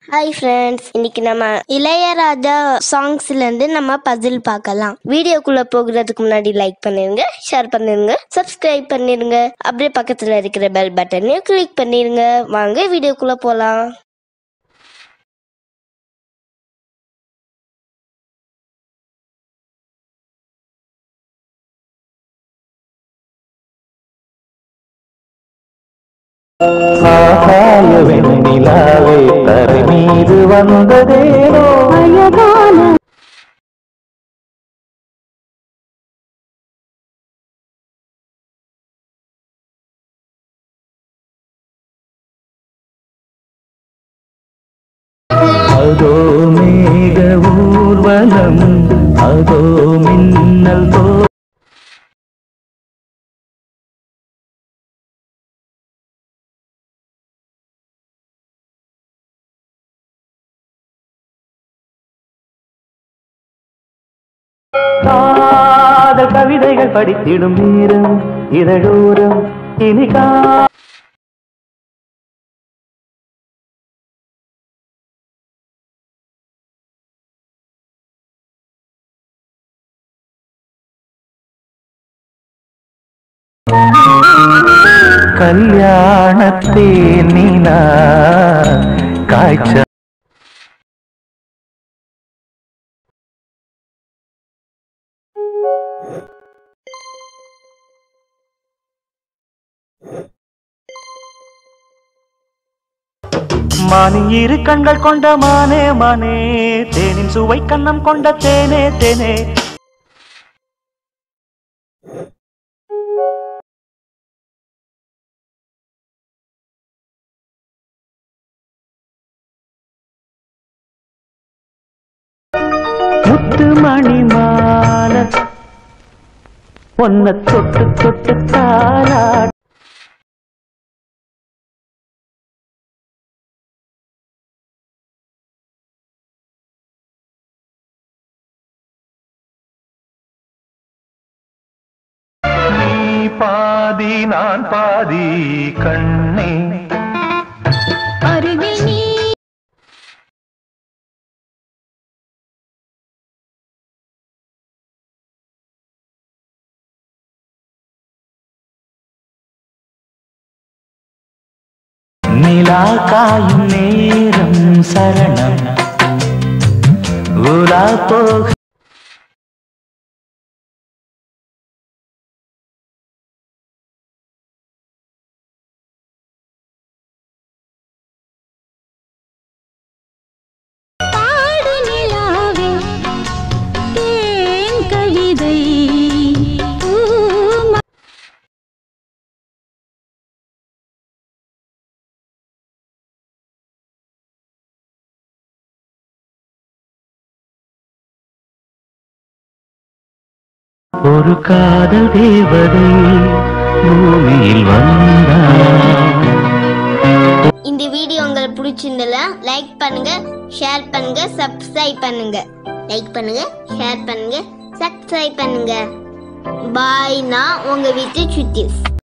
hi friends இன்னைக்கு நம்ம இளையராஜா சாங்ஸ்ல இருந்து நம்ம பசில் பார்க்கலாம் வீடியோக்குள்ள போகிறதுக்கு முன்னாடி லைக் பண்ணிருங்க ஷேர் பண்ணிருங்க சப்ஸ்கிரைப் பண்ணிருங்க அப்படியே பக்கத்துல இருக்கிற பெல் பட்டனையும் கிளிக் பண்ணிருங்க வாங்க வீடியோக்குள்ள போலாம் ஆகாய வெண்ணிலாவே தரை மீது வந்ததேனோ அதோ மேக ஊர்வலம் அதோ மின்னல் தோ காதல் கவிதைகள் படித்திடும் நேரம் இதழோரம் இனி கா கல்யாணத்தே நீனா காய்ச்ச மானின் இரு கண்கள் கொண்ட மானே மானே தேனின் சுவை கண்ணம் கொண்ட தேனே தேனே முத்து மணி மால பொன்ன தொட்டு தொட்டு தாரா நீ பாதி நான் பாதி கண்ணே அருகில் நீ நிலா காயும் நேரம் சரணம் உலா போக பாடு நிலாவே தேன் கவிதை பூமா ஒரு காதல் தேவதை பூமியில் வந்தார் இந்த வீடியோ உங்களுக்கு பிடிச்சிருந்தல லைக் பண்ணுங்க ஷேர் பண்ணுங்க சப்ஸ்கிரைப் பண்ணுங்க லைக் பண்ணுங்க ஷேர் பண்ணுங்க சப்ஸ்கிரைப் பண்ணுங்க பாய் நான் உங்க வீட்டு சுத்திஸ்